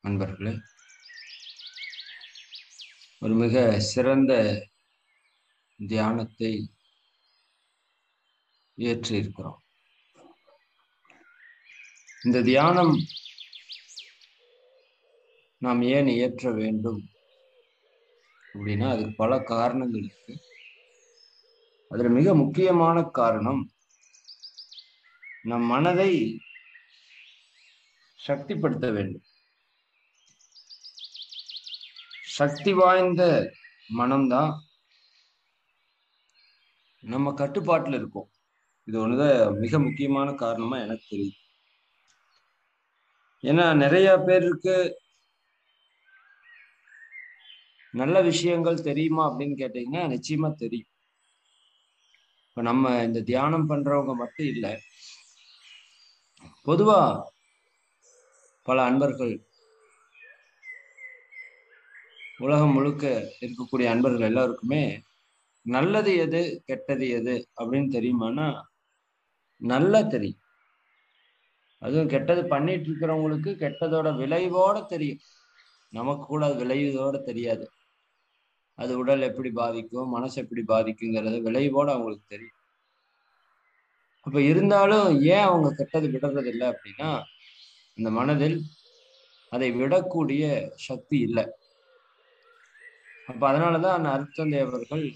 அன்பர்களே ஒரு மிக சிறந்த தியானத்தை ஏற்றி இருக்கிறோம் இந்த தியானம் நாம் ஏன் இயற்ற வேண்டும் அப்படின்னா அதுக்கு பல காரணங்கள் இருக்கு அதுல மிக முக்கியமான காரணம் நம் மனதை சக்திப்படுத்த வேண்டும் சக்தி வாய்ந்த மனம்தான் நம்ம கட்டுப்பாட்டுல இருக்கும் இது ஒண்ணுதான் மிக முக்கியமான காரணமா எனக்கு தெரியுது ஏன்னா நிறைய பேருக்கு நல்ல விஷயங்கள் தெரியுமா அப்படின்னு கேட்டீங்கன்னா நிச்சயமா தெரியும் இப்ப நம்ம இந்த தியானம் பண்றவங்க மட்டும் இல்லை பொதுவா பல அன்பர்கள் உலகம் முழுக்க இருக்கக்கூடிய அன்பர்கள் எல்லாருக்குமே நல்லது எது கெட்டது எது அப்படின்னு தெரியுமானா நல்லா தெரியும் அதுவும் கெட்டது பண்ணிட்டு இருக்கிறவங்களுக்கு கெட்டதோட விளைவோட தெரியும் நமக்கு கூட அது விளைவோட தெரியாது அது உடல் எப்படி பாதிக்கும் மனசு எப்படி பாதிக்குங்கிறது விளைவோட அவங்களுக்கு தெரியும் அப்ப இருந்தாலும் ஏன் அவங்க கெட்டது விடுறது இல்லை அப்படின்னா இந்த மனதில் அதை விடக்கூடிய சக்தி இல்லை அப்ப அதனாலதான் அந்த அருத்தந்தை அவர்கள்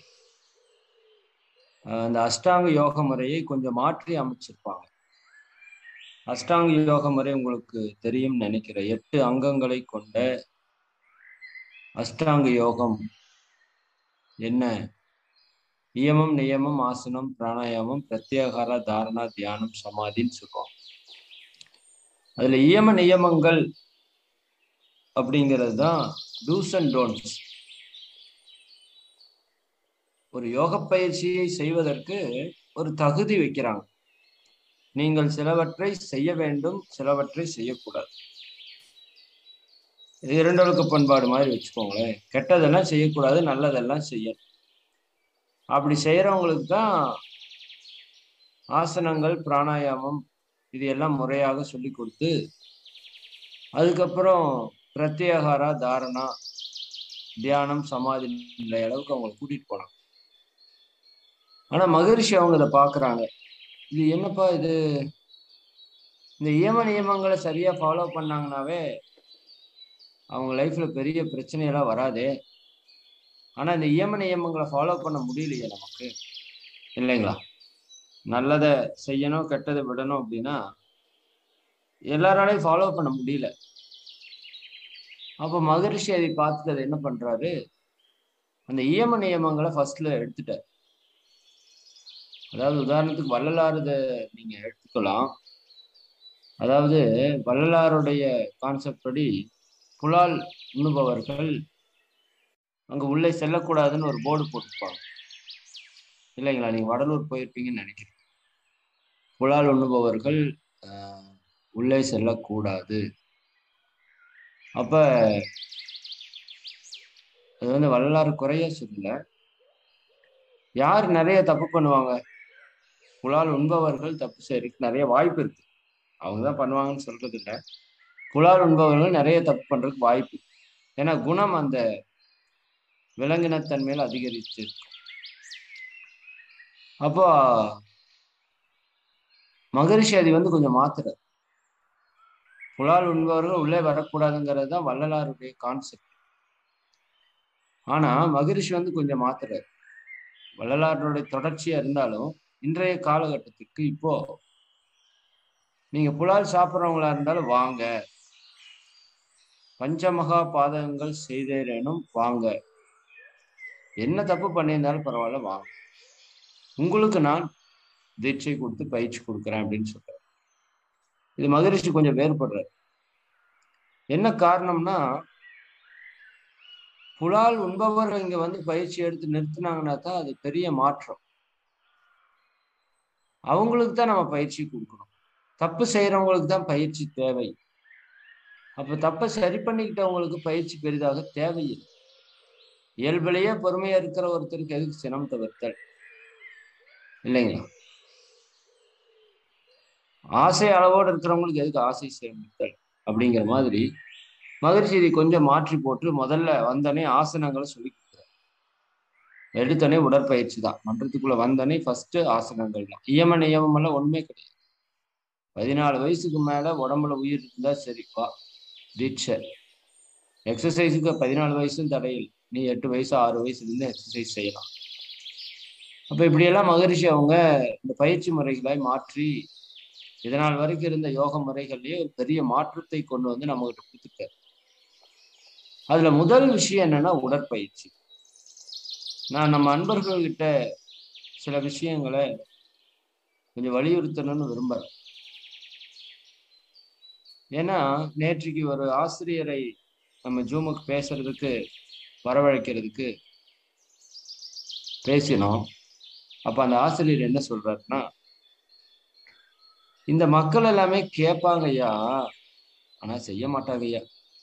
அந்த அஷ்டாங்க யோக முறையை கொஞ்சம் மாற்றி அமைச்சிருப்பாங்க அஷ்டாங்க யோக முறை உங்களுக்கு தெரியும் நினைக்கிற எட்டு அங்கங்களை கொண்ட அஷ்டாங்க யோகம் என்ன நியமம் நியமம் ஆசனம் பிராணாயாமம் பிரத்யேகார தாரணா தியானம் சமாதின்னு சொல்லுவாங்க அதுல இயம நியமங்கள் அப்படிங்கிறது தான் டூஸ் அண்ட் டோன்ட்ஸ் ஒரு யோக பயிற்சியை செய்வதற்கு ஒரு தகுதி வைக்கிறாங்க நீங்கள் சிலவற்றை செய்ய வேண்டும் சிலவற்றை செய்யக்கூடாது இது இரண்டொழுக்க பண்பாடு மாதிரி வச்சுக்கோங்களேன் கெட்டதெல்லாம் செய்யக்கூடாது நல்லதெல்லாம் செய்யணும் அப்படி செய்யறவங்களுக்கு தான் ஆசனங்கள் பிராணாயாமம் இது எல்லாம் முறையாக சொல்லி கொடுத்து அதுக்கப்புறம் பிரத்யேகாரா தாரணா தியானம் சமாதி நிலை அளவுக்கு அவங்களை கூட்டிட்டு போனாங்க ஆனா மகரிஷி அவங்க இதை பாக்குறாங்க இது என்னப்பா இது இந்த இயம நியமங்களை சரியா ஃபாலோ பண்ணாங்கனாவே அவங்க லைஃப்ல பெரிய பிரச்சனையெல்லாம் வராதே ஆனா இந்த இயம நியமங்களை ஃபாலோ பண்ண முடியலையே நமக்கு இல்லைங்களா நல்லதை செய்யணும் கெட்டதை விடணும் அப்படின்னா எல்லாராலையும் ஃபாலோ பண்ண முடியல அப்ப மகரிஷி அதை பார்த்துட்டு அதை என்ன பண்றாரு அந்த இயம நியமங்களை ஃபர்ஸ்ட்ல எடுத்துட்டார் அதாவது உதாரணத்துக்கு வள்ளலாறுத நீங்க எடுத்துக்கலாம் அதாவது வள்ளலாருடைய கான்செப்ட் படி புலால் உண்ணுபவர்கள் அங்க உள்ளே செல்லக்கூடாதுன்னு ஒரு போர்டு போட்டிருப்பாங்க இல்லைங்களா நீங்க வடலூர் போயிருப்பீங்கன்னு நினைக்கிறேன் புலால் உண்ணுபவர்கள் உள்ளே செல்லக்கூடாது அப்ப அது வந்து வள்ளலாறு குறைய சொல்லல யார் நிறைய தப்பு பண்ணுவாங்க புலால் உண்பவர்கள் தப்பு செய்யறதுக்கு நிறைய வாய்ப்பு இருக்கு அவங்க தான் பண்ணுவாங்கன்னு சொல்றது இல்லை புலால் உண்பவர்கள் நிறைய தப்பு பண்றதுக்கு வாய்ப்பு ஏன்னா குணம் அந்த விலங்கினத்தன்மையில அதிகரிச்சு இருக்கும் அப்போ மகரிஷி அது வந்து கொஞ்சம் மாத்துற புலால் உண்பவர்கள் உள்ளே வரக்கூடாதுங்கிறது தான் வள்ளலாருடைய கான்செப்ட் ஆனா மகரிஷி வந்து கொஞ்சம் மாத்துறாரு வள்ளலாருடைய தொடர்ச்சியா இருந்தாலும் இன்றைய காலகட்டத்துக்கு இப்போ நீங்க புலால் சாப்பிட்றவங்களா இருந்தாலும் வாங்க பஞ்சமகா பாதகங்கள் செய்தேனும் வாங்க என்ன தப்பு பண்ணியிருந்தாலும் பரவாயில்ல வாங்க உங்களுக்கு நான் தீட்சை கொடுத்து பயிற்சி கொடுக்குறேன் அப்படின்னு சொல்றாரு இது மகரிஷி கொஞ்சம் வேறுபடுறாரு என்ன காரணம்னா புலால் உண்பவர்கள் இங்க வந்து பயிற்சி எடுத்து நிறுத்தினாங்கன்னா தான் அது பெரிய மாற்றம் அவங்களுக்கு தான் நம்ம பயிற்சி கொடுக்கணும் தப்பு செய்யறவங்களுக்கு தான் பயிற்சி தேவை அப்ப தப்பை சரி பண்ணிக்கிட்டவங்களுக்கு பயிற்சி பெரிதாக தேவையில்லை இயல்பிலேயே பொறுமையா இருக்கிற ஒருத்தருக்கு எதுக்கு சினம் தவிர்த்தல் இல்லைங்களா ஆசை அளவோடு இருக்கிறவங்களுக்கு எதுக்கு ஆசை சேமித்தல் அப்படிங்கிற மாதிரி மகரிஷி இதை கொஞ்சம் மாற்றி போட்டு முதல்ல வந்தோடனே ஆசனங்களை சொல்லி கொடுக்குறாரு எடுத்தோடனே உடற்பயிற்சி தான் மன்றத்துக்குள்ள வந்தோடனே ஃபர்ஸ்ட் ஆசனங்கள் தான் இயம நியமம் எல்லாம் ஒண்ணுமே கிடையாது பதினாலு வயசுக்கு மேல உடம்புல உயிர் இருந்தா சரிப்பா தீட்சை எக்ஸசைஸுக்கு பதினாலு வயசும் தடையில் நீ எட்டு வயசு ஆறு வயசுல இருந்து எக்ஸசைஸ் செய்யலாம் அப்ப இப்படியெல்லாம் மகரிஷி அவங்க இந்த பயிற்சி முறைகளை மாற்றி இதனால் வரைக்கும் இருந்த யோக முறைகள்லயே ஒரு பெரிய மாற்றத்தை கொண்டு வந்து நம்ம கிட்ட கொடுத்துட்டாரு அதுல முதல் விஷயம் என்னன்னா உடற்பயிற்சி நான் நம்ம அன்பர்கள்கிட்ட சில விஷயங்களை கொஞ்சம் வலியுறுத்தணும்னு விரும்புறேன் ஏன்னா நேற்றுக்கு ஒரு ஆசிரியரை நம்ம ஜூமுக்கு பேசுறதுக்கு வரவழைக்கிறதுக்கு பேசினோம் அப்ப அந்த ஆசிரியர் என்ன சொல்றாருன்னா இந்த மக்கள் எல்லாமே கேட்பாங்க ஐயா ஆனா செய்ய மாட்டாங்க ஐயா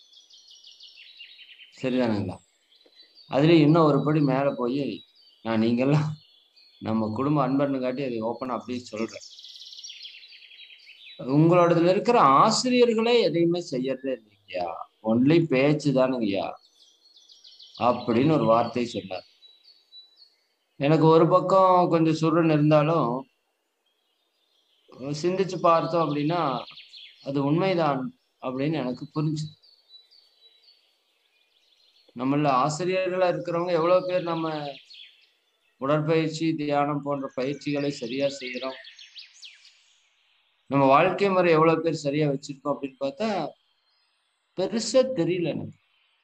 சரிதானுங்களா அதுல இன்னும் ஒரு படி மேல போய் நான் நீங்கெல்லாம் நம்ம குடும்ப அன்பன்னு காட்டி அதை ஓப்பனா அப்படியே சொல்றேன் உங்களோடதுல இருக்கிற ஆசிரியர்களே எதையுமே செய்யறதே இல்லைங்கய்யா ஒன்லி பேச்சு தானுங்கய்யா அப்படின்னு ஒரு வார்த்தை சொன்னார் எனக்கு ஒரு பக்கம் கொஞ்சம் சுருன்னு இருந்தாலும் சிந்திச்சு பார்த்தோம் அப்படின்னா அது உண்மைதான் அப்படின்னு எனக்கு புரிஞ்சு நம்மள ஆசிரியர்களா இருக்கிறவங்க எவ்வளவு பேர் நம்ம உடற்பயிற்சி தியானம் போன்ற பயிற்சிகளை சரியா செய்யறோம் நம்ம வாழ்க்கை முறை எவ்வளவு பேர் சரியா வச்சிருக்கோம் அப்படின்னு பார்த்தா பெருசா தெரியல எனக்கு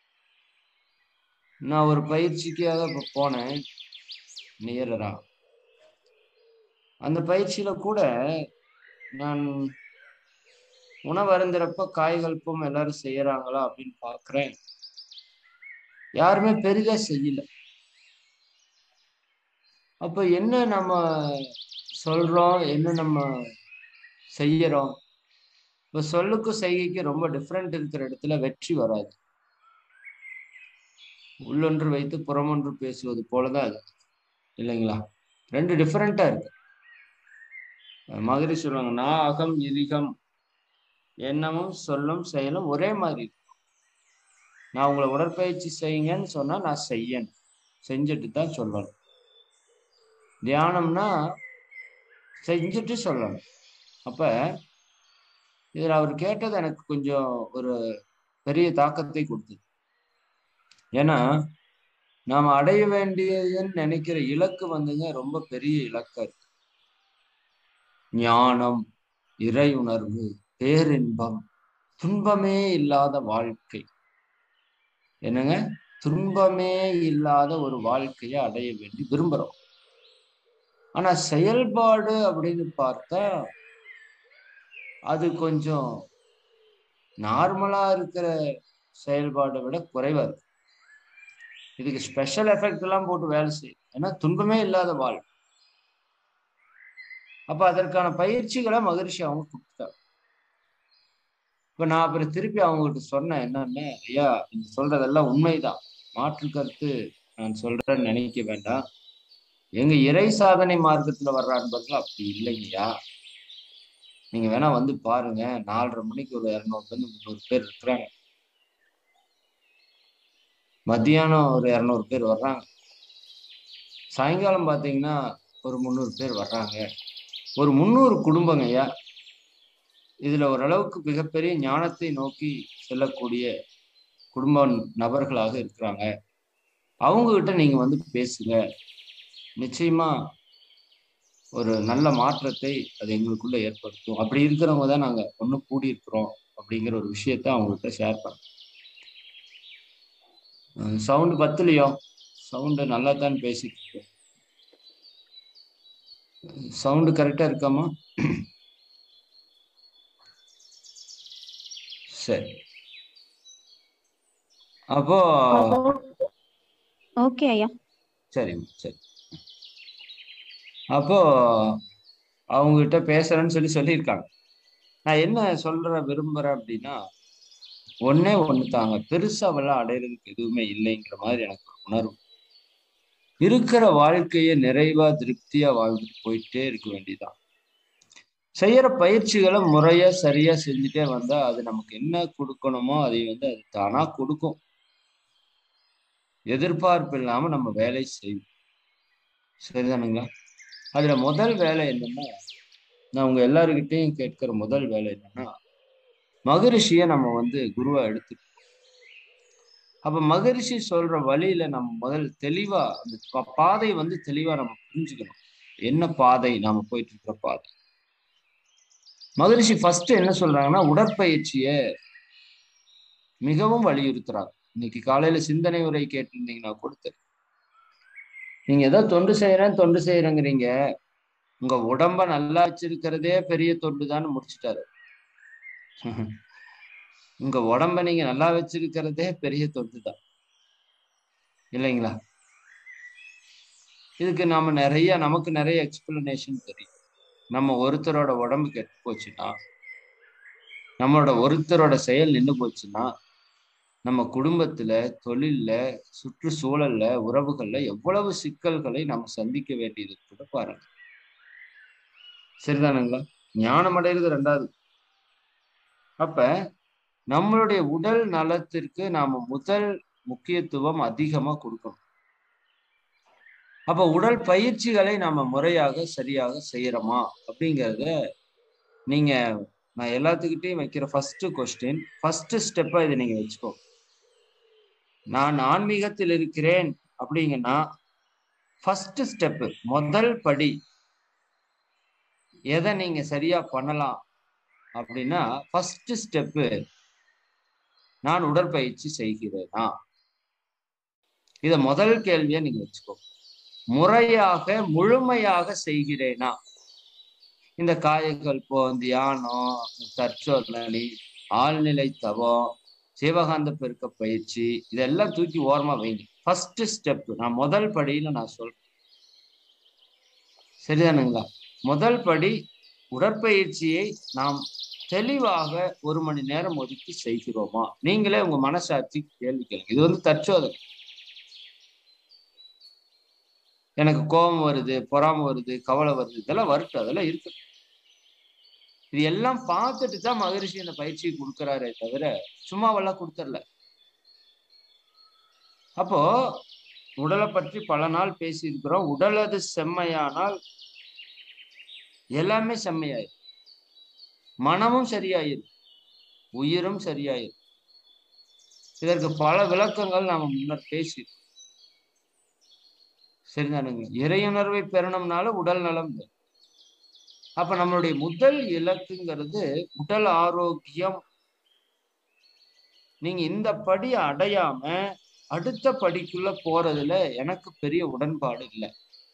நான் ஒரு பயிற்சிக்காக இப்ப போனேன் நியரரா அந்த பயிற்சியில கூட நான் உணவு அருந்துறப்ப காய்கல்பம் எல்லாரும் செய்யறாங்களா அப்படின்னு பாக்குறேன் யாருமே பெரிதா செய்யல அப்ப என்ன நம்ம சொல்றோம் என்ன நம்ம செய்யறோம் இப்ப சொல்லுக்கும் செய்கைக்கு ரொம்ப டிஃப்ரெண்ட் இருக்கிற இடத்துல வெற்றி வராது உள்ளொன்று வைத்து புறமொன்று பேசுவது போலதான் அது இல்லைங்களா ரெண்டு டிஃப்ரெண்டா இருக்கு மதுரை சொல்லுவாங்க நான் அகம் இரிகம் எண்ணமும் சொல்லும் செயலும் ஒரே மாதிரி இருக்கும் நான் உங்களை உடற்பயிற்சி செய்யுங்கன்னு சொன்னா நான் செய்யணும் செஞ்சுட்டு தான் சொல்லணும் தியானம்னா செஞ்சுட்டு சொல்லணும் அப்ப இதுல அவர் கேட்டது எனக்கு கொஞ்சம் ஒரு பெரிய தாக்கத்தை கொடுத்தது ஏன்னா நாம் அடைய வேண்டியதுன்னு நினைக்கிற இலக்கு வந்துங்க ரொம்ப பெரிய இலக்கா இருக்கு ஞானம் இறை உணர்வு பேரின்பம் துன்பமே இல்லாத வாழ்க்கை என்னங்க துன்பமே இல்லாத ஒரு வாழ்க்கையை அடைய வேண்டி விரும்புறோம் ஆனா செயல்பாடு அப்படின்னு பார்த்தா அது கொஞ்சம் நார்மலா இருக்கிற செயல்பாடை விட குறைவா இருக்கு இதுக்கு ஸ்பெஷல் எஃபெக்ட் எல்லாம் போட்டு வேலை செய்யும் ஏன்னா துன்பமே இல்லாத வாழ்க்கை அப்ப அதற்கான பயிற்சிகளை மகிழ்ச்சி அவங்க கொடுத்தாங்க இப்ப நான் அப்புறம் திருப்பி அவங்ககிட்ட சொன்னேன் என்னன்னு ஐயா நீங்க சொல்றதெல்லாம் உண்மைதான் மாற்று கருத்து நான் சொல்றேன்னு நினைக்க வேண்டாம் எங்க இறை சாதனை மார்க்கத்துல வர்ற அன்பர்கள் அப்படி இல்லைங்கய்யா நீங்க வேணா வந்து பாருங்க நாலரை மணிக்கு ஒரு இரநூறுல இருந்து முந்நூறு பேர் இருக்கிறாங்க மத்தியானம் ஒரு இரநூறு பேர் வர்றாங்க சாயங்காலம் பாத்தீங்கன்னா ஒரு முந்நூறு பேர் வர்றாங்க ஒரு முந்நூறு குடும்பங்க ஐயா இதுல ஓரளவுக்கு மிகப்பெரிய ஞானத்தை நோக்கி செல்லக்கூடிய குடும்ப நபர்களாக இருக்கிறாங்க அவங்க கிட்ட நீங்க வந்து பேசுங்க நிச்சயமா ஒரு நல்ல மாற்றத்தை அது எங்களுக்குள்ள ஏற்படுத்தும் அப்படி இருக்கிறவங்க தான் நாங்க ஒண்ணு கூடி இருக்கிறோம் அப்படிங்கிற ஒரு விஷயத்த அவங்ககிட்ட ஷேர் பண்ண சவுண்டு பத்துலையோ சவுண்டு நல்லா தான் பேசிட்டு இருக்கோம் சவுண்டு கரெக்டா இருக்காமா சரி அப்போ ஓகே ஐயா சரிம்மா சரி அப்போ அவங்ககிட்ட பேசுறேன்னு சொல்லி சொல்லியிருக்காங்க நான் என்ன சொல்ற விரும்புறேன் அப்படின்னா ஒன்னே ஒண்ணு தாங்க பெருசாவெல்லாம் அடையிறதுக்கு எதுவுமே இல்லைங்கிற மாதிரி எனக்கு ஒரு உணர்வு இருக்கிற வாழ்க்கையை நிறைவா திருப்தியா வாழ்ந்துட்டு போயிட்டே இருக்க வேண்டியதான் செய்யற பயிற்சிகளை முறையா சரியா செஞ்சுட்டே வந்தா அது நமக்கு என்ன கொடுக்கணுமோ அதை வந்து அது தானா கொடுக்கும் எதிர்பார்ப்பு இல்லாம நம்ம வேலை செய்வோம் சரிதானுங்களா அதுல முதல் வேலை என்னன்னா நான் உங்க எல்லாருக்கிட்டையும் கேட்கிற முதல் வேலை என்னன்னா மகரிஷிய நம்ம வந்து குருவா எடுத்து அப்ப மகரிஷி சொல்ற வழியில நம்ம முதல் தெளிவா அந்த பா- பாதை வந்து தெளிவா நம்ம புரிஞ்சுக்கணும் என்ன பாதை நாம போயிட்டு இருக்கிற பாதை மகரிஷி ஃபர்ஸ்ட் என்ன சொல்றாங்கன்னா உடற்பயிற்சிய மிகவும் வலியுறுத்துறாங்க இன்னைக்கு காலையில சிந்தனை உரை கேட்டிருந்தீங்கன்னா கொடுத்து நீங்க ஏதோ தொண்டு செய்யறேன் தொண்டு செய்யறேங்கிறீங்க உங்க உடம்ப நல்லா வச்சிருக்கிறதே பெரிய தொண்டுதான்னு முடிச்சுட்டாரு உங்க உடம்ப நீங்க நல்லா வச்சிருக்கிறதே பெரிய தொண்டு தான் இல்லைங்களா இதுக்கு நாம நிறைய நமக்கு நிறைய எக்ஸ்பிளனேஷன் தெரியும் நம்ம ஒருத்தரோட உடம்பு கெட்டு போச்சுன்னா நம்மளோட ஒருத்தரோட செயல் நின்று போச்சுன்னா நம்ம குடும்பத்துல தொழில்ல சுற்றுச்சூழல்ல உறவுகள்ல எவ்வளவு சிக்கல்களை நம்ம சந்திக்க வேண்டியது கூட பாருங்க சரிதானுங்களா ஞானம் அடைகிறது ரெண்டாவது அப்ப நம்மளுடைய உடல் நலத்திற்கு நாம முதல் முக்கியத்துவம் அதிகமா கொடுக்கணும் அப்ப உடல் பயிற்சிகளை நாம முறையாக சரியாக செய்யறோமா அப்படிங்கிறத நீங்க நான் எல்லாத்துக்கிட்டையும் வைக்கிற ஃபர்ஸ்ட் கொஸ்டின் ஃபர்ஸ்ட் ஸ்டெப்பா இதை நீங்க வச்சுக்கோ நான் ஆன்மீகத்தில் இருக்கிறேன் அப்படிங்கன்னா ஃபர்ஸ்ட் ஸ்டெப் முதல் படி எதை நீங்க சரியா பண்ணலாம் அப்படின்னா ஃபர்ஸ்ட் ஸ்டெப்பு நான் உடற்பயிற்சி செய்கிறேனா இத முதல் கேள்வியை நீங்க வச்சுக்கோ முறையாக முழுமையாக செய்கிறேனா இந்த காயகல்பம் தியானம் தற்சோதனை ஆழ்நிலை தவம் சிவகாந்த பெருக்க பயிற்சி இதெல்லாம் தூக்கி ஓரமா வைங்க ஃபர்ஸ்ட் ஸ்டெப் நான் முதல் படியில நான் சொல்றேன் சரிதானுங்களா முதல் படி உடற்பயிற்சியை நாம் தெளிவாக ஒரு மணி நேரம் ஒதுக்கி செய்கிறோமா நீங்களே உங்க மனசாட்சி கேள்வி கேளுங்க இது வந்து தற்சோதனை எனக்கு கோபம் வருது பொறாம வருது கவலை வருது இதெல்லாம் வரட்டும் அதெல்லாம் இருக்கு இது எல்லாம் பார்த்துட்டு தான் மகரிஷி இந்த பயிற்சி கொடுக்குறாரே தவிர சும்மாவெல்லாம் கொடுத்துடல அப்போ உடலை பற்றி பல நாள் பேசி இருக்கிறோம் உடல் அது செம்மையானால் எல்லாமே செம்மையாயிரும் மனமும் சரியாயிரும் உயிரும் சரியாயிரும் இதற்கு பல விளக்கங்கள் நாம முன்னர் பேசி சரிதானுங்க இறையுணர்வை பெறணும்னால உடல் நலம் வேணும். அப்ப நம்மளுடைய முதல் இலக்குங்கிறது உடல் ஆரோக்கியம் நீங்க இந்த படி அடையாம அடுத்த படிக்குள்ள போறதுல எனக்கு பெரிய உடன்பாடு இல்லை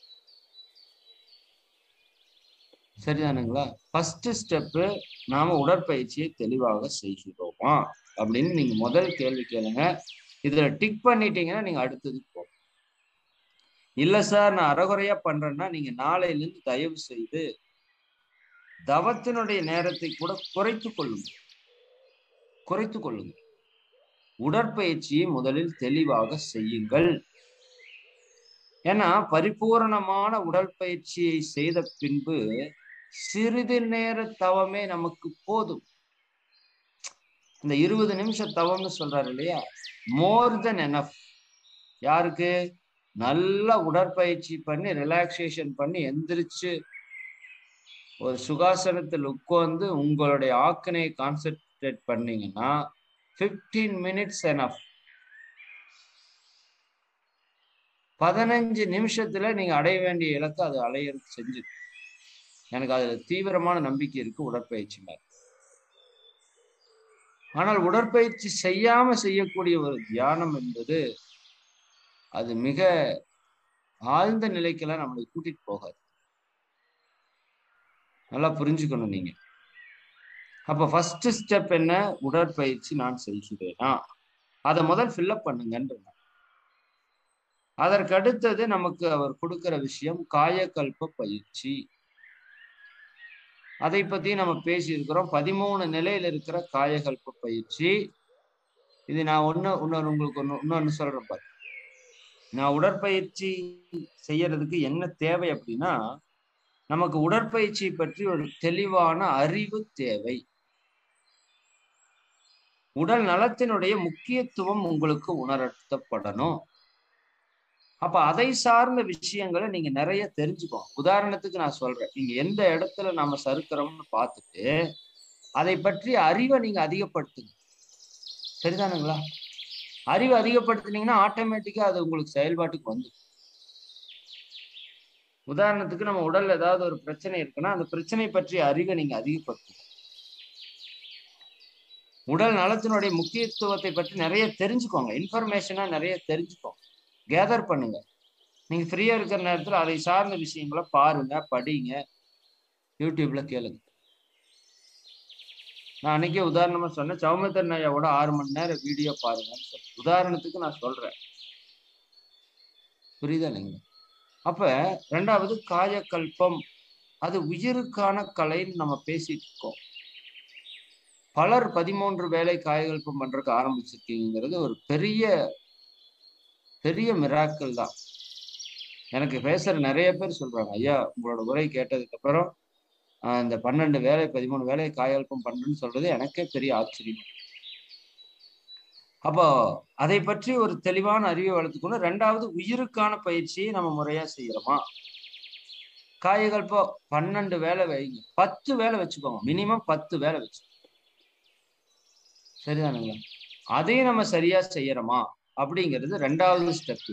சரிதானுங்களா ஃபர்ஸ்ட் ஸ்டெப்பு நாம உடற்பயிற்சியை தெளிவாக செய்கிறோமா அப்படின்னு நீங்க முதல் கேள்வி கேளுங்க இதுல டிக் பண்ணிட்டீங்கன்னா நீங்க அடுத்ததுக்கு போகும் இல்ல சார் நான் அறகுறையா பண்றேன்னா நீங்க நாளையில இருந்து தயவு செய்து தவத்தினுடைய நேரத்தை கூட குறைத்து கொள்ளுங்க குறைத்து கொள்ளுங்க உடற்பயிற்சியை முதலில் தெளிவாக செய்யுங்கள் ஏன்னா பரிபூரணமான உடற்பயிற்சியை செய்த பின்பு சிறிது நேர தவமே நமக்கு போதும் இந்த இருபது நிமிஷம் தவம்னு சொல்றாரு இல்லையா மோர் தென் எனஃப் யாருக்கு நல்ல உடற்பயிற்சி பண்ணி ரிலாக்ஸேஷன் பண்ணி எந்திரிச்சு ஒரு சுகாசனத்தில் உட்கார்ந்து உங்களுடைய ஆக்கனையை கான்சென்ட்ரேட் பண்ணீங்கன்னா பிப்டீன் மினிட்ஸ் எனஃப் பதினஞ்சு நிமிஷத்துல நீங்க அடைய வேண்டிய இலக்கு அது அலையிறது செஞ்சு எனக்கு அதுல தீவிரமான நம்பிக்கை இருக்கு உடற்பயிற்சி மேல ஆனால் உடற்பயிற்சி செய்யாம செய்யக்கூடிய ஒரு தியானம் என்பது அது மிக ஆழ்ந்த நிலைக்கெல்லாம் நம்மளை கூட்டிட்டு போகாது நல்லா புரிஞ்சுக்கணும் நீங்க அப்ப ஃபர்ஸ்ட் ஸ்டெப் என்ன உடற்பயிற்சி நான் செய்கிறேனா அதை முதல் ஃபில்அப் பண்ணுங்கன்ற அதற்கு அடுத்தது நமக்கு அவர் கொடுக்கிற விஷயம் காயக்கல்ப பயிற்சி அதை பத்தி நம்ம பேசி இருக்கிறோம் பதிமூணு நிலையில இருக்கிற காயகல்ப பயிற்சி இது நான் ஒண்ணு இன்னொரு உங்களுக்கு ஒண்ணு இன்னொன்னு சொல்றேன் பாரு நான் உடற்பயிற்சி செய்யறதுக்கு என்ன தேவை அப்படின்னா நமக்கு உடற்பயிற்சியை பற்றி ஒரு தெளிவான அறிவு தேவை உடல் நலத்தினுடைய முக்கியத்துவம் உங்களுக்கு உணர்த்தப்படணும் அப்ப அதை சார்ந்த விஷயங்களை நீங்க நிறைய தெரிஞ்சுக்கோங்க உதாரணத்துக்கு நான் சொல்றேன் நீங்க எந்த இடத்துல நாம சறுக்கிறோம்னு பார்த்துட்டு அதை பற்றி அறிவை நீங்க அதிகப்படுத்துங்க சரிதானுங்களா அறிவு அதிகப்படுத்துனீங்கன்னா ஆட்டோமேட்டிக்கா அது உங்களுக்கு செயல்பாட்டுக்கு வந்து உதாரணத்துக்கு நம்ம உடல்ல ஏதாவது ஒரு பிரச்சனை இருக்குன்னா அந்த பிரச்சனை பற்றிய அறிவை நீங்க அதிகப்படுத்துங்க உடல் நலத்தினுடைய முக்கியத்துவத்தை பற்றி நிறைய தெரிஞ்சுக்கோங்க இன்ஃபர்மேஷனா நிறைய தெரிஞ்சுக்கோங்க கேதர் பண்ணுங்க நீங்க ஃப்ரீயா இருக்கிற நேரத்துல அதை சார்ந்த விஷயங்களை பாருங்க படிங்க யூடியூப்ல கேளுங்க நான் அன்னைக்கே உதாரணமா சொன்னேன் சௌமித்தர் நாயாவோட ஆறு மணி நேரம் வீடியோ பாருங்கன்னு சொல்றேன் உதாரணத்துக்கு நான் சொல்றேன் புரியுதா நீங்க அப்ப ரெண்டாவது காயக்கல்பம் அது உயிருக்கான கலைன்னு நம்ம பேசிட்டு இருக்கோம் பலர் பதிமூன்று வேலை காயகல்பம் பண்றதுக்கு ஆரம்பிச்சிருக்கீங்கிறது ஒரு பெரிய பெரிய மிராக்கள் தான் எனக்கு பேசுற நிறைய பேர் சொல்றாங்க ஐயா உங்களோட உரை கேட்டதுக்கு அப்புறம் இந்த பன்னெண்டு வேலை பதிமூணு வேலை காயல்பம் பண்றேன்னு சொல்றது எனக்கே பெரிய ஆச்சரியம் அப்போ அதை பற்றி ஒரு தெளிவான அறிவை வளர்த்துக்கணும் ரெண்டாவது உயிருக்கான பயிற்சியை நம்ம முறையா செய்யறோமா காயகல்பம் பன்னெண்டு வேலை வைங்க பத்து வேலை வச்சுக்கோங்க மினிமம் பத்து வேலை வச்சு சரிதானுங்களா அதையும் நம்ம சரியா செய்யறோமா அப்படிங்கிறது ரெண்டாவது ஸ்டெப்பு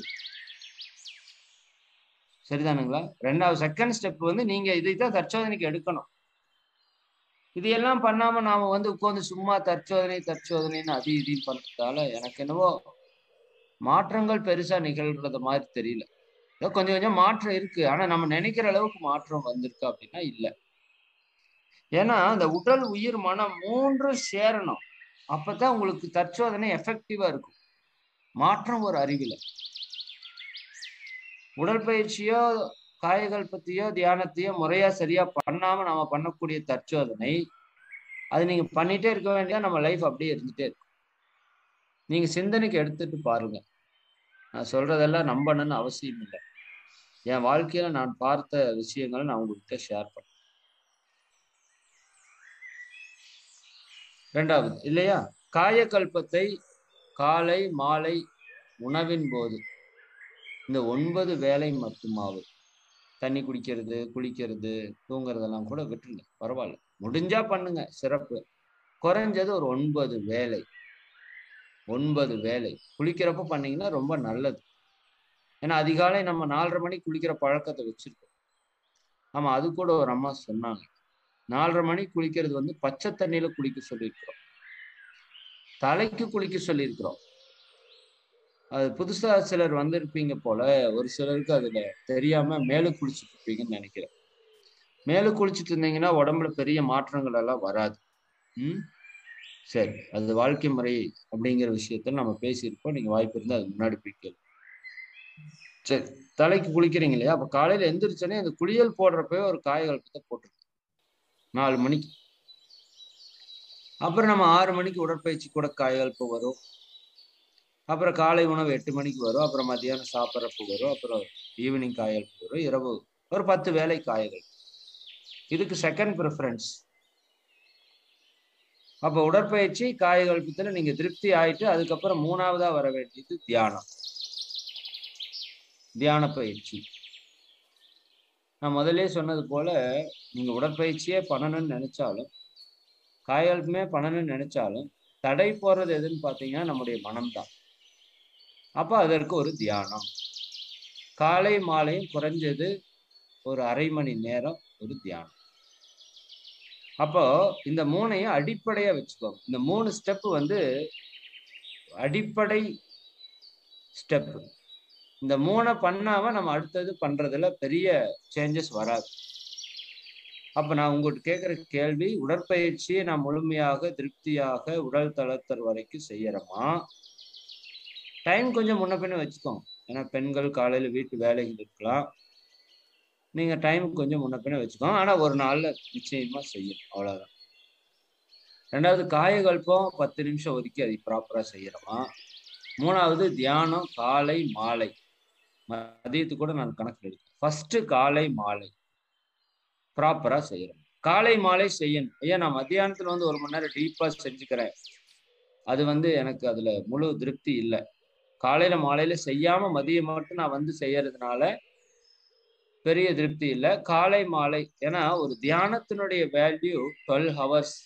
சரிதானுங்களா ரெண்டாவது செகண்ட் ஸ்டெப் வந்து நீங்க இதைத்தான் தற்சோதனைக்கு எடுக்கணும் இதையெல்லாம் பண்ணாம நாம வந்து உட்காந்து சும்மா தற்சோதனை தற்சோதனைன்னு அது இதையும் பண்றதால எனக்கு என்னவோ மாற்றங்கள் பெருசா நிகழ்றது மாதிரி தெரியல ஏதோ கொஞ்சம் கொஞ்சம் மாற்றம் இருக்கு ஆனா நம்ம நினைக்கிற அளவுக்கு மாற்றம் வந்திருக்கு அப்படின்னா இல்லை ஏன்னா அந்த உடல் உயிர் மனம் மூன்றும் சேரணும் அப்பதான் உங்களுக்கு தற்சோதனை எஃபெக்டிவா இருக்கும் மாற்றம் ஒரு அறிவில் உடற்பயிற்சியோ காயகல்பத்தையோ தியானத்தையோ முறையா சரியா பண்ணாம நாம பண்ணக்கூடிய தற்சோதனை அது நீங்க பண்ணிட்டே இருக்க வேண்டிய நம்ம லைஃப் அப்படியே இருந்துட்டே இருக்கும் நீங்க சிந்தனைக்கு எடுத்துட்டு பாருங்க நான் சொல்றதெல்லாம் நம்பணும்னு அவசியம் இல்லை என் வாழ்க்கையில நான் பார்த்த விஷயங்களை நான் உங்ககிட்ட ஷேர் பண்ணேன் ரெண்டாவது இல்லையா காயக்கல்பத்தை காலை மாலை உணவின் போது இந்த ஒன்பது வேலை மட்டுமாவது தண்ணி குடிக்கிறது குளிக்கிறது தூங்குறதெல்லாம் கூட விட்டுருங்க பரவாயில்ல முடிஞ்சா பண்ணுங்க சிறப்பு குறைஞ்சது ஒரு ஒன்பது வேலை ஒன்பது வேலை குளிக்கிறப்ப பண்ணீங்கன்னா ரொம்ப நல்லது ஏன்னா அதிகாலை நம்ம நாலரை மணிக்கு குளிக்கிற பழக்கத்தை வச்சிருக்கோம் ஆமா அது கூட ஒரு அம்மா சொன்னாங்க நாலரை மணிக்கு குளிக்கிறது வந்து பச்சை தண்ணியில குளிக்க சொல்லியிருக்கிறோம் தலைக்கு குளிக்க சொல்லியிருக்கிறோம் அது புதுசா சிலர் வந்திருப்பீங்க போல ஒரு சிலருக்கு அதுல தெரியாம மேலு குளிச்சுட்டு இருப்பீங்கன்னு நினைக்கிறேன் மேலு குளிச்சுட்டு இருந்தீங்கன்னா உடம்புல பெரிய மாற்றங்கள் எல்லாம் வராது ம் சரி அது வாழ்க்கை முறை அப்படிங்கிற விஷயத்த நம்ம பேசியிருப்போம் நீங்க வாய்ப்பு இருந்தா அது முன்னாடி போய் கேளு சரி தலைக்கு குளிக்கிறீங்க இல்லையா அப்ப காலையில எந்திரிச்சோன்னே அந்த குளியல் போடுறப்பவே ஒரு காயகல்பத்தை போட்டுருக்கு நாலு மணிக்கு அப்புறம் நம்ம ஆறு மணிக்கு உடற்பயிற்சி கூட காயகல்பம் வரும் அப்புறம் காலை உணவு எட்டு மணிக்கு வரும் அப்புறம் மத்தியானம் சாப்பிட்றப்ப வரும் அப்புறம் ஈவினிங் காயகல்பம் வரும் இரவு ஒரு பத்து வேலை காயகள் இதுக்கு செகண்ட் ப்ரிஃபரன்ஸ் அப்போ உடற்பயிற்சி காயகல்பத்துல நீங்க திருப்தி ஆயிட்டு அதுக்கப்புறம் மூணாவதா வர வேண்டியது தியானம் தியான பயிற்சி நான் முதல்ல சொன்னது போல நீங்க உடற்பயிற்சியே பண்ணணும்னு நினைச்சாலும் காயகல்பமே பண்ணணும்னு நினைச்சாலும் தடை போறது எதுன்னு பார்த்தீங்கன்னா நம்முடைய மனம்தான் அப்போ அதற்கு ஒரு தியானம் காலை மாலையும் குறைஞ்சது ஒரு அரை மணி நேரம் ஒரு தியானம் அப்போ இந்த மூணையும் அடிப்படையா வச்சுக்கோங்க இந்த மூணு ஸ்டெப் வந்து அடிப்படை ஸ்டெப் இந்த மூணை பண்ணாம நம்ம அடுத்தது பண்றதுல பெரிய சேஞ்சஸ் வராது அப்ப நான் உங்கள்கிட்ட கேட்குற கேள்வி உடற்பயிற்சியை நான் முழுமையாக திருப்தியாக உடல் தளர்த்தல் வரைக்கும் செய்யறோமா டைம் கொஞ்சம் முன்ன பின்ன வச்சுக்கோங்க ஏன்னா பெண்கள் காலையில வீட்டு வேலைகள் இருக்கலாம் நீங்க டைம் கொஞ்சம் முன்ன பின்ன வச்சுக்கோங்க ஆனா ஒரு நாள்ல நிச்சயமா செய்யணும் அவ்வளவுதான் ரெண்டாவது காயகல்பம் பத்து நிமிஷம் ஒதுக்கி அதை ப்ராப்பரா செய்யறோமா மூணாவது தியானம் காலை மாலை மதியத்துக்கு கூட நான் கணக்கு எடுக்கிறேன் ஃபர்ஸ்ட் காலை மாலை ப்ராப்பரா செய்யறோம் காலை மாலை செய்யணும் ஐயா நான் மத்தியானத்துல வந்து ஒரு மணி நேரம் டீப்பா செஞ்சுக்கிறேன் அது வந்து எனக்கு அதுல முழு திருப்தி இல்லை காலையில மாலையில செய்யாம மதியம் மட்டும் நான் வந்து செய்யறதுனால பெரிய திருப்தி இல்லை காலை மாலை ஏன்னா ஒரு தியானத்தினுடைய வேல்யூ டுவெல் ஹவர்ஸ்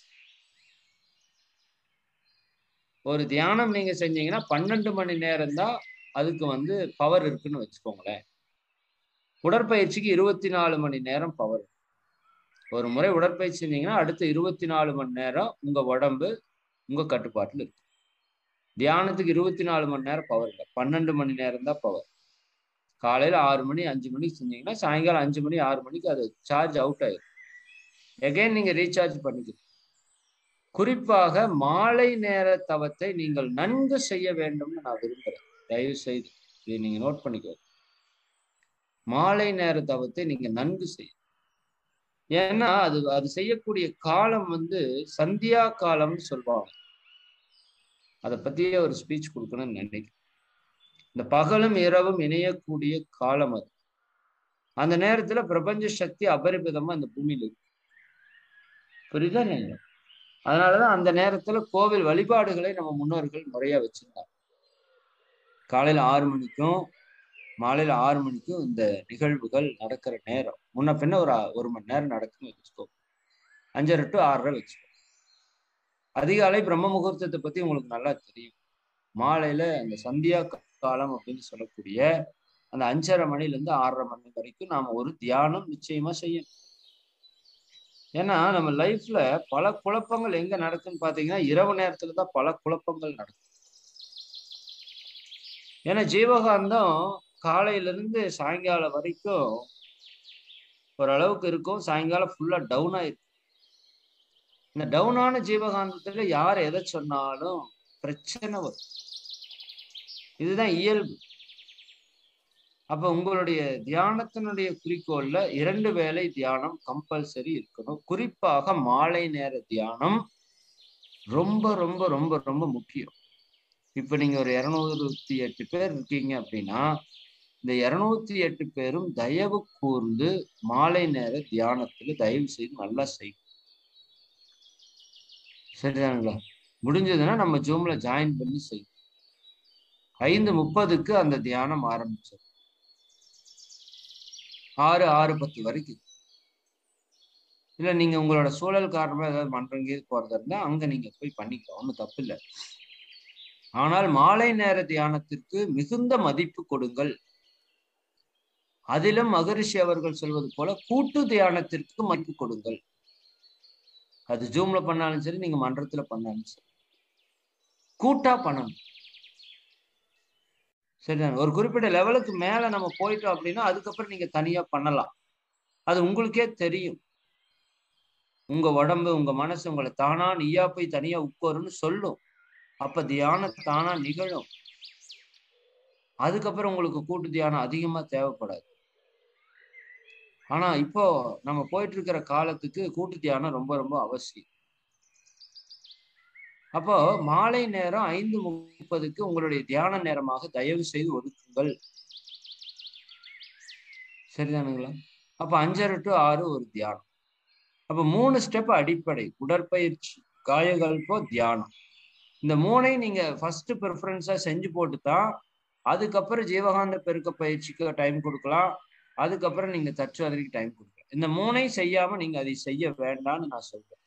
ஒரு தியானம் நீங்க செஞ்சீங்கன்னா பன்னெண்டு மணி நேரம் தான் அதுக்கு வந்து பவர் இருக்குன்னு வச்சுக்கோங்களேன் உடற்பயிற்சிக்கு இருபத்தி நாலு மணி நேரம் பவர் ஒரு முறை உடற்பயிற்சி செஞ்சீங்கன்னா அடுத்த இருபத்தி நாலு மணி நேரம் உங்க உடம்பு உங்க கட்டுப்பாட்டுல இருக்கு தியானத்துக்கு இருபத்தி நாலு மணி நேரம் பவர் இல்லை பன்னெண்டு மணி நேரம் தான் பவர் காலையில ஆறு மணி அஞ்சு மணிக்கு செஞ்சீங்கன்னா சாயங்காலம் அஞ்சு மணி ஆறு மணிக்கு அது சார்ஜ் அவுட் ஆயிடும் எகைன் நீங்க ரீசார்ஜ் பண்ணிக்கணும் குறிப்பாக மாலை நேர தவத்தை நீங்கள் நன்கு செய்ய வேண்டும்னு நான் விரும்புறேன் தயவு செய்து இதை நீங்க நோட் பண்ணிக்கோ மாலை நேர தவத்தை நீங்க நன்கு செய்ய ஏன்னா அது அது செய்யக்கூடிய காலம் வந்து சந்தியா காலம்னு சொல்லுவாங்க அதை பத்தியே ஒரு ஸ்பீச் கொடுக்கணும்னு நினைக்கிறேன் இந்த பகலும் இரவும் இணையக்கூடிய காலம் அது அந்த நேரத்துல பிரபஞ்ச சக்தி அபரிமிதமா அந்த பூமியில இருக்கு புரியுதா நீங்க அதனாலதான் அந்த நேரத்துல கோவில் வழிபாடுகளை நம்ம முன்னோர்கள் முறையா வச்சிருந்தாங்க காலையில ஆறு மணிக்கும் மாலையில ஆறு மணிக்கும் இந்த நிகழ்வுகள் நடக்கிற நேரம் முன்ன பின்ன ஒரு ஒரு மணி நேரம் நடக்குன்னு வச்சுக்கோ அஞ்சரை டு ஆறரை வச்சுக்கோ அதிகாலை பிரம்ம முகூர்த்தத்தை பத்தி உங்களுக்கு நல்லா தெரியும் மாலையில அந்த சந்தியா காலம் அப்படின்னு சொல்லக்கூடிய அந்த அஞ்சரை மணில இருந்து ஆறரை மணி வரைக்கும் நாம ஒரு தியானம் நிச்சயமா செய்யணும் ஏன்னா நம்ம லைஃப்ல பல குழப்பங்கள் எங்க நடக்குன்னு பாத்தீங்கன்னா இரவு நேரத்துல தான் பல குழப்பங்கள் நடக்கும் ஏன்னா ஜீவகாந்தம் காலையில இருந்து சாயங்காலம் வரைக்கும் ஓரளவுக்கு இருக்கும் சாயங்காலம் ஃபுல்லா டவுன் ஆயிருக்கும் இந்த டவுனான ஜீவகாந்தத்துல யார் எதை சொன்னாலும் பிரச்சனை வரும் இதுதான் இயல்பு அப்ப உங்களுடைய தியானத்தினுடைய குறிக்கோள்ல இரண்டு வேளை தியானம் கம்பல்சரி இருக்கணும் குறிப்பாக மாலை நேர தியானம் ரொம்ப ரொம்ப ரொம்ப ரொம்ப முக்கியம் இப்ப நீங்க ஒரு இருநூத்தி எட்டு பேர் இருக்கீங்க அப்படின்னா இந்த இருநூத்தி எட்டு பேரும் தயவு கூர்ந்து மாலை நேர தியானத்துல தயவு செய்து நல்லா செய்யும் சரிதானுங்களா முடிஞ்சதுன்னா நம்ம ஜூம்ல ஜாயின் பண்ணி செய்யும் ஐந்து முப்பதுக்கு அந்த தியானம் ஆரம்பிச்சது ஆறு ஆறு பத்து வரைக்கும் இல்ல நீங்க உங்களோட சூழல் காரணமா ஏதாவது மன்றங்க போறதா இருந்தா அங்க நீங்க போய் பண்ணிக்கலாம் ஒன்றும் தப்பு இல்லை ஆனால் மாலை நேர தியானத்திற்கு மிகுந்த மதிப்பு கொடுங்கள் அதிலும் மகரிஷி அவர்கள் சொல்வது போல கூட்டு தியானத்திற்கு மதிப்பு கொடுங்கள் அது ஜூம்ல பண்ணாலும் சரி நீங்க மன்றத்துல பண்ணாலும் சரி கூட்டா பண்ணணும் சரிதான் ஒரு குறிப்பிட்ட லெவலுக்கு மேல நம்ம போயிட்டோம் அப்படின்னா அதுக்கப்புறம் நீங்க தனியா பண்ணலாம் அது உங்களுக்கே தெரியும் உங்க உடம்பு உங்க மனசு உங்களை தானா நீயா போய் தனியா உட்காருன்னு சொல்லும் அப்ப தியானம் தானா நிகழும் அதுக்கப்புறம் உங்களுக்கு கூட்டு தியானம் அதிகமா தேவைப்படாது ஆனா இப்போ நம்ம போயிட்டு இருக்கிற காலத்துக்கு கூட்டு தியானம் ரொம்ப ரொம்ப அவசியம் அப்போ மாலை நேரம் ஐந்து முப்பதுக்கு உங்களுடைய தியான நேரமாக தயவு செய்து ஒதுக்குங்கள் சரிதானுங்களா அப்ப அஞ்சரை டு ஆறு ஒரு தியானம் அப்ப மூணு ஸ்டெப் அடிப்படை உடற்பயிற்சி காயகல்போ தியானம் இந்த மூணை நீங்க ஃபர்ஸ்ட் ப்ரிஃபரன்ஸா செஞ்சு போட்டு தான் அதுக்கப்புறம் ஜீவகாந்த பெருக்க பயிற்சிக்கு டைம் கொடுக்கலாம் அதுக்கப்புறம் நீங்க தச்சு அதற்கு டைம் கொடுக்கலாம் இந்த மூணை செய்யாம நீங்க அதை செய்ய வேண்டாம்னு நான் சொல்றேன்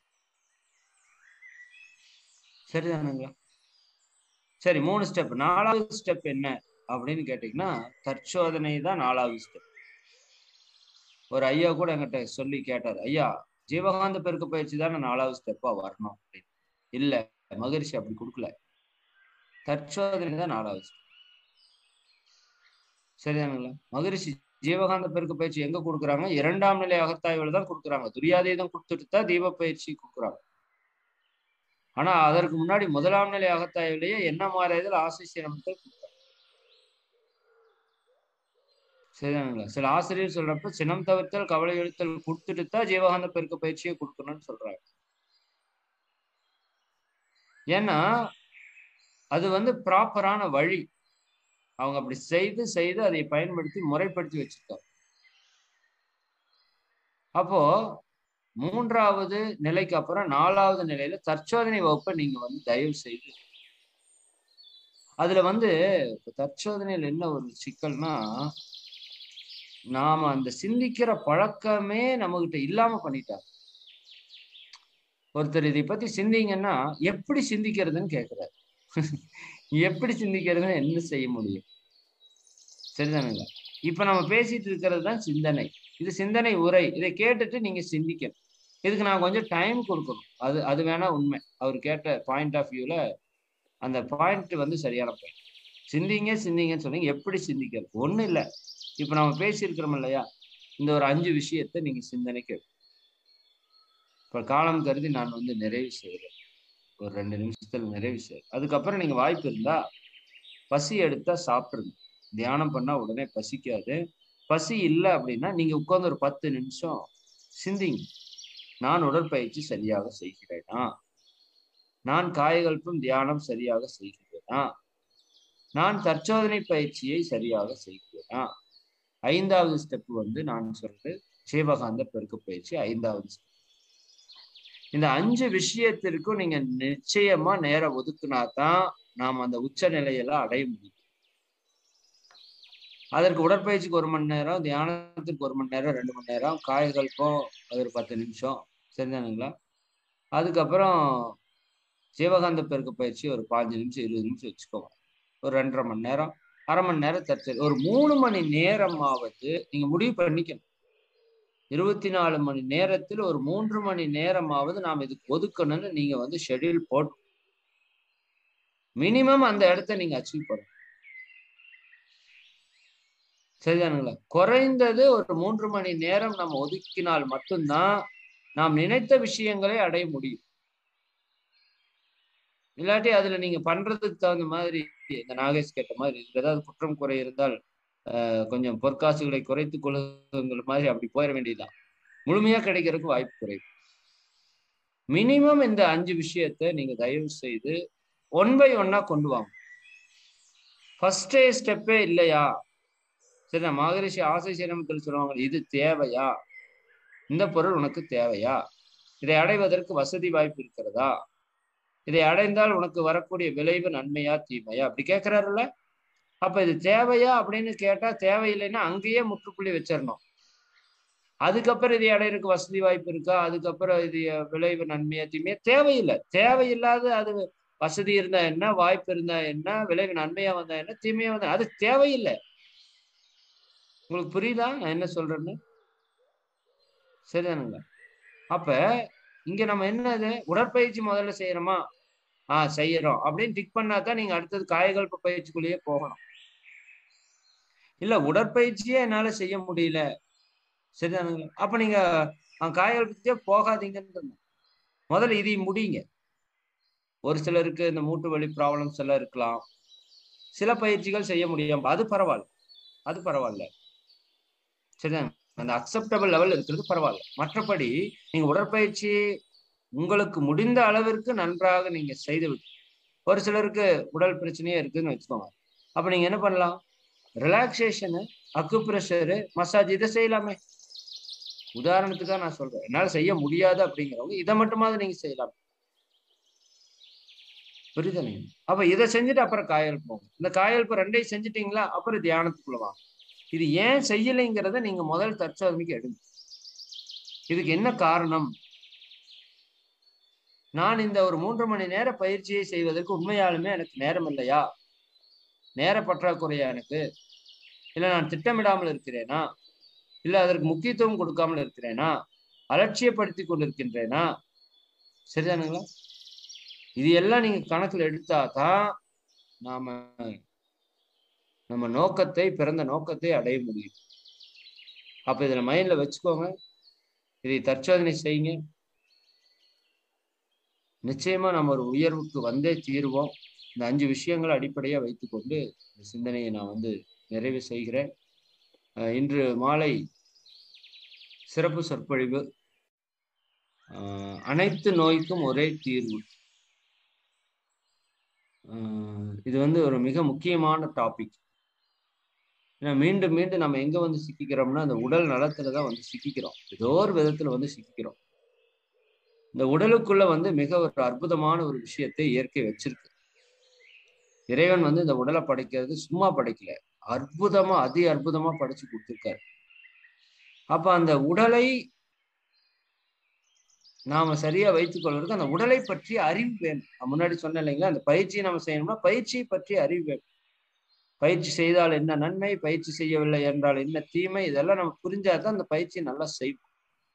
சரிதானுங்களா சரி மூணு ஸ்டெப் நாலாவது ஸ்டெப் என்ன அப்படின்னு கேட்டீங்கன்னா தற்சோதனை தான் நாலாவது ஸ்டெப் ஒரு ஐயா கூட என்கிட்ட சொல்லி கேட்டார் ஐயா ஜீவகாந்த பெருக்க பயிற்சி தானே நாலாவது ஸ்டெப்பா வரணும் அப்படின்னு இல்ல மகரிஷி அப்படி கொடுக்கல தற்சோதனை தான் நாலாவது ஸ்டெப் சரிதானுங்களா மகரிஷி ஜீவகாந்த பெருக்க பயிற்சி எங்க கொடுக்குறாங்க இரண்டாம் நிலை அகத்தாய்வுல தான் கொடுக்குறாங்க துரியாதீதம் கொடுத்துட்டு தான் தீப பயிற்சி கொடுக்குறாங்க ஆனா அதற்கு முன்னாடி முதலாம் நிலை அகத்தாய்விலேயே என்ன மாறியதில் ஆசை சிரமத்தை கொடுக்குறாங்க சரிதானுங்களா சில ஆசிரியர் சொல்றப்ப சினம் தவிர்த்தல் கவலை எழுத்தல் கொடுத்துட்டு தான் ஜீவகாந்த பெருக்க பயிற்சியை கொடுக்கணும்னு சொல்றாங்க ஏன்னா அது வந்து ப்ராப்பரான வழி அவங்க அப்படி செய்து செய்து அதை பயன்படுத்தி முறைப்படுத்தி வச்சிருக்காங்க அப்போ மூன்றாவது நிலைக்கு அப்புறம் நாலாவது நிலையில தற்சோதனை வகுப்பை நீங்க வந்து தயவு செய்து அதுல வந்து தற்சோதனையில் என்ன ஒரு சிக்கல்னா நாம அந்த சிந்திக்கிற பழக்கமே நம்மகிட்ட இல்லாம பண்ணிட்டாங்க ஒருத்தர் இதை பத்தி சிந்திங்கன்னா எப்படி சிந்திக்கிறதுன்னு கேக்குறாரு எப்படி சிந்திக்கிறதுன்னு என்ன செய்ய முடியும் சரிதானுங்க இப்ப நம்ம பேசிட்டு இருக்கிறது தான் சிந்தனை இது சிந்தனை உரை இதை கேட்டுட்டு நீங்க சிந்திக்கணும் இதுக்கு நான் கொஞ்சம் டைம் கொடுக்கணும் அது அது வேணா உண்மை அவர் கேட்ட பாயிண்ட் ஆஃப் வியூல அந்த பாயிண்ட் வந்து சரியான பாயிண்ட் சிந்திங்க சிந்திங்கன்னு சொன்னீங்க எப்படி சிந்திக்கிறது ஒண்ணும் இல்லை இப்ப நம்ம பேசியிருக்கிறோம் இல்லையா இந்த ஒரு அஞ்சு விஷயத்த நீங்க சிந்தனைக்கு இப்ப காலம் கருதி நான் வந்து நிறைவு செய்கிறேன் ஒரு ரெண்டு நிமிஷத்துல நிறைவு செய்கிறேன் அதுக்கப்புறம் நீங்க வாய்ப்பு இருந்தா பசி எடுத்தா சாப்பிடுங்க தியானம் பண்ணா உடனே பசிக்காது பசி இல்லை அப்படின்னா நீங்க உட்கார்ந்து ஒரு பத்து நிமிஷம் சிந்திங்க நான் உடற்பயிற்சி சரியாக செய்கிறேனா நான் காயகல்பம் தியானம் சரியாக செய்கிறேனா நான் தற்சோதனை பயிற்சியை சரியாக செய்கிறேனா ஐந்தாவது ஸ்டெப் வந்து நான் சொல்றது சிவகாந்த பெருக்க பயிற்சி ஐந்தாவது ஸ்டெப் இந்த அஞ்சு விஷயத்திற்கும் நீங்க நிச்சயமா நேரம் ஒதுக்குனா தான் நாம் அந்த உச்ச நிலையெல்லாம் அடைய முடியும் அதற்கு உடற்பயிற்சிக்கு ஒரு மணி நேரம் தியானத்துக்கு ஒரு மணி நேரம் ரெண்டு மணி நேரம் காய்கல்பம் அது ஒரு பத்து நிமிஷம் சரிதானுங்களா அதுக்கப்புறம் சிவகாந்த பெருக்க பயிற்சி ஒரு பாஞ்சு நிமிஷம் இருபது நிமிஷம் வச்சுக்கோங்க ஒரு ரெண்டரை மணி நேரம் அரை மணி நேரம் தற்சரி ஒரு மூணு மணி நேரமாவது நீங்க முடிவு பண்ணிக்கணும் இருபத்தி நாலு மணி நேரத்தில் ஒரு மூன்று மணி நேரமாவது நாம் இதுக்கு ஒதுக்கணும்னு நீங்க வந்து ஷெட்யூல் போட்டு மினிமம் அந்த இடத்த நீங்க அச்சீவ் பண்ணணும் சரிதானுங்களா குறைந்தது ஒரு மூன்று மணி நேரம் நம்ம ஒதுக்கினால் மட்டும்தான் நாம் நினைத்த விஷயங்களை அடைய முடியும் இல்லாட்டி அதுல நீங்க பண்றதுக்கு தகுந்த மாதிரி இந்த நாகேஷ் கேட்ட மாதிரி ஏதாவது குற்றம் குறை இருந்தால் கொஞ்சம் பொற்காசுகளை குறைத்துக் கொள்ளுங்கிற மாதிரி அப்படி போயிட வேண்டியதுதான் முழுமையா கிடைக்கிறதுக்கு வாய்ப்பு குறைவு மினிமம் இந்த அஞ்சு விஷயத்த நீங்க தயவு செய்து ஒன் பை ஒன்னா கொண்டு வாங்க ஃபர்ஸ்டே ஸ்டெப்பே இல்லையா சரி நான் மகரிஷி ஆசை சிரமத்தில் சொல்லுவாங்க இது தேவையா இந்த பொருள் உனக்கு தேவையா இதை அடைவதற்கு வசதி வாய்ப்பு இருக்கிறதா இதை அடைந்தால் உனக்கு வரக்கூடிய விளைவு நன்மையா தீமையா அப்படி கேட்கிறாருல்ல அப்ப இது தேவையா அப்படின்னு கேட்டா தேவையில்லைன்னா அங்கேயே முற்றுப்புள்ளி வச்சிடணும் அதுக்கப்புறம் இதை அடையிறதுக்கு வசதி வாய்ப்பு இருக்கா அதுக்கப்புறம் இது விளைவு நன்மையா தீமையா தேவையில்லை தேவையில்லாத அது வசதி இருந்தா என்ன வாய்ப்பு இருந்தா என்ன விளைவு நன்மையா வந்தா என்ன தீமையா வந்தா அது தேவையில்லை உங்களுக்கு புரியுதா நான் என்ன சொல்றேன்னு சரிதானுங்க அப்ப இங்க நம்ம என்னது உடற்பயிற்சி முதல்ல செய்யறோமா ஆஹ் செய்யறோம் அப்படின்னு டிக் பண்ணாதான் நீங்க அடுத்தது காயகல்ப பயிற்சிக்குள்ளேயே போகணும் இல்ல உடற்பயிற்சியே என்னால செய்ய முடியல சரிதானுங்க அப்ப நீங்க காயகல்பத்தையே போகாதீங்கன்னு முதல்ல இதை முடிங்க ஒரு சிலருக்கு இந்த மூட்டு வலி ப்ராப்ளம்ஸ் எல்லாம் இருக்கலாம் சில பயிற்சிகள் செய்ய முடியும் அது பரவாயில்ல அது பரவாயில்ல சரிதான் அந்த அக்செப்டபிள் லெவல் இருக்கிறது பரவாயில்ல மற்றபடி நீங்க உடற்பயிற்சி உங்களுக்கு முடிந்த அளவிற்கு நன்றாக நீங்க செய்து விட்டு ஒரு சிலருக்கு உடல் பிரச்சனையே இருக்குன்னு வச்சுக்கோங்க அப்ப நீங்க என்ன பண்ணலாம் ரிலாக்ஸேஷனு அக்குப்ரெஷரு மசாஜ் இதை செய்யலாமே உதாரணத்துக்காக நான் சொல்றேன் என்னால செய்ய முடியாது அப்படிங்கிறவங்க இதை மட்டுமாவது நீங்க செய்யலாம் புரியுதா நீங்க அப்ப இதை செஞ்சுட்டு அப்புறம் காயல் போங்க இந்த காயல் இப்போ ரெண்டையும் செஞ்சுட்டீங்களா அப்புறம் தியானத்துக்குள்ள வாங்க இது ஏன் செய்யலைங்கிறத நீங்க முதல் தற்சோதனைக்கு எடுங்க இதுக்கு என்ன காரணம் நான் இந்த ஒரு மூன்று மணி நேர பயிற்சியை செய்வதற்கு உண்மையாலுமே எனக்கு நேரம் இல்லையா நேர பற்றாக்குறையா எனக்கு இல்ல நான் திட்டமிடாமல் இருக்கிறேனா இல்ல அதற்கு முக்கியத்துவம் கொடுக்காமல் இருக்கிறேனா அலட்சியப்படுத்தி கொண்டிருக்கின்றேனா சரிதானுங்களா இது எல்லாம் நீங்க கணக்குல எடுத்தா தான் நாம நம்ம நோக்கத்தை பிறந்த நோக்கத்தை அடைய முடியும் அப்ப இதுல மைண்ட்ல வச்சுக்கோங்க இதை தற்சோதனை செய்யுங்க நிச்சயமா நம்ம ஒரு உயர்வுக்கு வந்தே தீருவோம் இந்த அஞ்சு விஷயங்களை அடிப்படையா வைத்துக்கொண்டு இந்த சிந்தனையை நான் வந்து நிறைவு செய்கிறேன் இன்று மாலை சிறப்பு சொற்பொழிவு அனைத்து நோய்க்கும் ஒரே தீர்வு இது வந்து ஒரு மிக முக்கியமான டாபிக் ஏன்னா மீண்டும் மீண்டும் நம்ம எங்க வந்து சிக்கிக்கிறோம்னா அந்த உடல் நலத்துல தான் வந்து சிக்கிக்கிறோம் ஏதோ ஒரு விதத்துல வந்து சிக்கிக்கிறோம் இந்த உடலுக்குள்ள வந்து மிக ஒரு அற்புதமான ஒரு விஷயத்தை இயற்கை வச்சிருக்கு இறைவன் வந்து இந்த உடலை படைக்கிறது சும்மா படைக்கல அற்புதமா அதி அற்புதமா படைச்சு கொடுத்துருக்காரு அப்ப அந்த உடலை நாம சரியா வைத்துக் கொள்வதற்கு அந்த உடலை பற்றிய அறிவு வேணும் நான் முன்னாடி சொன்னேன் இல்லைங்களா அந்த பயிற்சியை நம்ம செய்யணும்னா பயிற்சியை பற்றிய அறிவு வேணும் பயிற்சி செய்தால் என்ன நன்மை பயிற்சி செய்யவில்லை என்றால் என்ன தீமை இதெல்லாம் நம்ம புரிஞ்சாதான் அந்த பயிற்சியை நல்லா செய்வோம்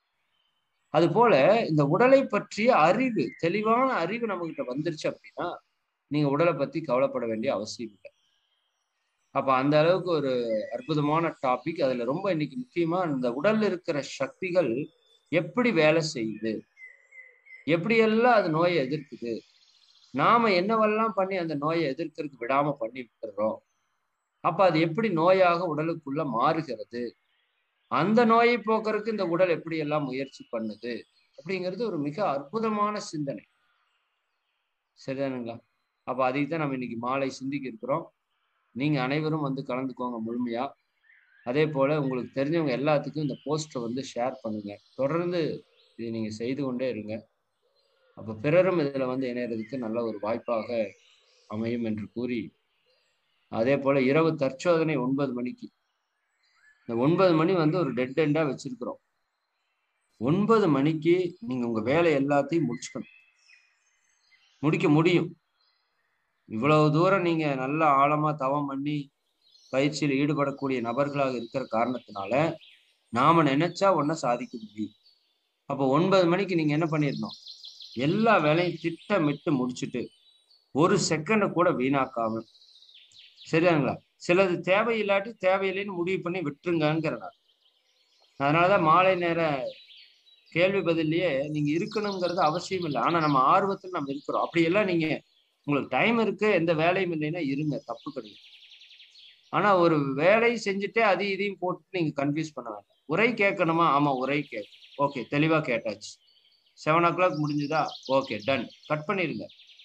அது போல இந்த உடலை பற்றிய அறிவு தெளிவான அறிவு நம்ம கிட்ட வந்துருச்சு அப்படின்னா நீங்க உடலை பத்தி கவலைப்பட வேண்டிய அவசியம் இல்லை அப்ப அந்த அளவுக்கு ஒரு அற்புதமான டாபிக் அதுல ரொம்ப இன்னைக்கு முக்கியமா இந்த உடல்ல இருக்கிற சக்திகள் எப்படி வேலை செய்யுது எப்படியெல்லாம் அது நோயை எதிர்க்குது நாம என்னவெல்லாம் பண்ணி அந்த நோயை எதிர்க்கிறதுக்கு விடாம பண்ணி விட்டுறோம் அப்ப அது எப்படி நோயாக உடலுக்குள்ள மாறுகிறது அந்த நோயை போக்குறதுக்கு இந்த உடல் எப்படி எல்லாம் முயற்சி பண்ணுது அப்படிங்கிறது ஒரு மிக அற்புதமான சிந்தனை சரிதானுங்களா அப்ப அதைத்தான் தான் நம்ம இன்னைக்கு மாலை சிந்திக்க இருக்கிறோம் நீங்க அனைவரும் வந்து கலந்துக்கோங்க முழுமையா அதே போல உங்களுக்கு தெரிஞ்சவங்க எல்லாத்துக்கும் இந்த போஸ்டரை வந்து ஷேர் பண்ணுங்க தொடர்ந்து இதை நீங்க செய்து கொண்டே இருங்க அப்ப பிறரும் இதுல வந்து இணையறதுக்கு நல்ல ஒரு வாய்ப்பாக அமையும் என்று கூறி அதே போல இரவு தற்சோதனை ஒன்பது மணிக்கு இந்த ஒன்பது மணி வந்து ஒரு டெட் எண்டா வச்சிருக்கிறோம் ஒன்பது மணிக்கு நீங்க உங்க வேலை எல்லாத்தையும் முடிச்சுக்கணும் முடிக்க முடியும் இவ்வளவு தூரம் நீங்க நல்ல ஆழமா தவம் பண்ணி பயிற்சியில் ஈடுபடக்கூடிய நபர்களாக இருக்கிற காரணத்தினால நாம நினைச்சா ஒன்ன சாதிக்க முடியும் அப்போ ஒன்பது மணிக்கு நீங்க என்ன பண்ணிடணும் எல்லா வேலையும் திட்டமிட்டு முடிச்சுட்டு ஒரு செகண்ட் கூட வீணாக்காம சரியாங்களா சிலது தேவையில்லாட்டி தேவையில்லைன்னு முடிவு பண்ணி விட்டுருங்கிறனால அதனாலதான் மாலை நேர கேள்வி பதிலையே நீங்க இருக்கணுங்கிறது அவசியம் இல்லை ஆனா நம்ம ஆர்வத்தில் நம்ம இருக்கிறோம் அப்படியெல்லாம் நீங்க உங்களுக்கு டைம் இருக்கு எந்த வேலையும் இல்லைன்னா இருங்க தப்பு கிடையாது ஆனா ஒரு வேலை செஞ்சுட்டே அது இதையும் போட்டு நீங்க கன்ஃபியூஸ் பண்ண வேண்டாம் உரை கேட்கணுமா ஆமா உரை கேட்க ஓகே தெளிவா கேட்டாச்சு செவன் ஓ கிளாக் முடிஞ்சுதா ஓகே டன் கட் பண்ணிருங்க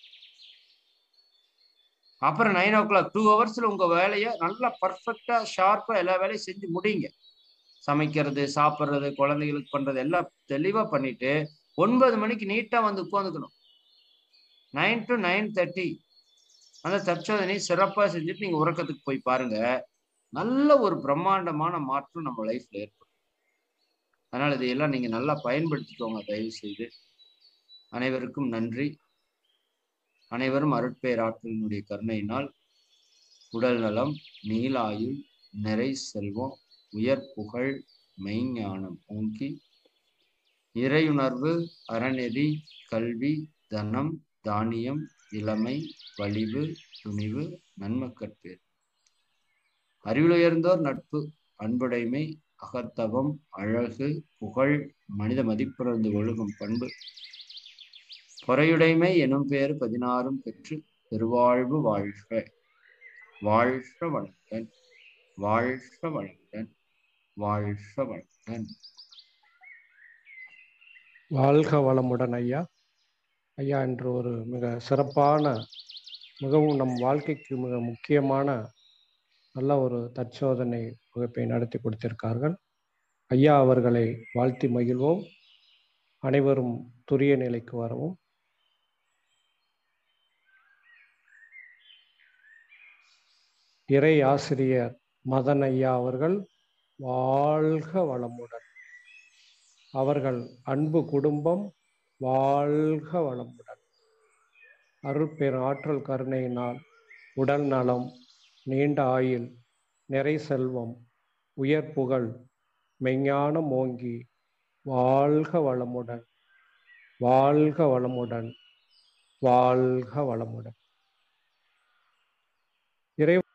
அப்புறம் நைன் ஓ கிளாக் டூ ஹவர்ஸ்ல உங்க வேலையை நல்லா பர்ஃபெக்டா ஷார்ப்பா எல்லா வேலையும் செஞ்சு முடிங்க சமைக்கிறது சாப்பிட்றது குழந்தைகளுக்கு பண்றது எல்லாம் தெளிவா பண்ணிட்டு ஒன்பது மணிக்கு நீட்டா வந்து உட்காந்துக்கணும் நைன் டு நைன் தேர்ட்டி அந்த தற்சோதனை சிறப்பா செஞ்சுட்டு நீங்க உறக்கத்துக்கு போய் பாருங்க நல்ல ஒரு பிரம்மாண்டமான மாற்றம் நம்ம லைஃப்ல ஏற்படும் அதனால இதையெல்லாம் நீங்க நல்லா பயன்படுத்திக்கோங்க தயவு செய்து அனைவருக்கும் நன்றி அனைவரும் அருட்பேராற்றலினுடைய கருணையினால் உடல் நலம் நீலாயுள் நிறை செல்வம் உயர் புகழ் மெய்ஞானம் ஓங்கி இறையுணர்வு அறநெறி கல்வி தனம் தானியம் இளமை வலிவு துணிவு நன்மக்கற்பேர் அறிவிலுயர்ந்தோர் நட்பு அன்புடைமை அகத்தவம் அழகு புகழ் மனித மதிப்புணர்ந்து ஒழுகும் பண்பு பொறையுடைமை எனும் பேர் பதினாறும் பெற்று பெருவாழ்வு வாழ்க வாழ்க வளமுடன் வாழ்க வளமுடன் வாழ்க வளமுடன் வாழ்க வளமுடன் ஐயா ஐயா என்று ஒரு மிக சிறப்பான மிகவும் நம் வாழ்க்கைக்கு மிக முக்கியமான நல்ல ஒரு தற்சோதனை வகுப்பை நடத்தி கொடுத்திருக்கார்கள் ஐயா அவர்களை வாழ்த்தி மகிழ்வோம் அனைவரும் துரிய நிலைக்கு வரவும் இறை ஆசிரியர் மதன் ஐயா அவர்கள் வாழ்க வளமுடன் அவர்கள் அன்பு குடும்பம் வாழ்க வளமுடன் அருட்பெரும் ஆற்றல் கருணையினால் உடல் நலம் நீண்ட ஆயுள் நிறை செல்வம் உயர் புகழ் மெஞ்ஞானம் ஓங்கி வாழ்க வளமுடன் வாழ்க வளமுடன் வாழ்க வளமுடன் இறை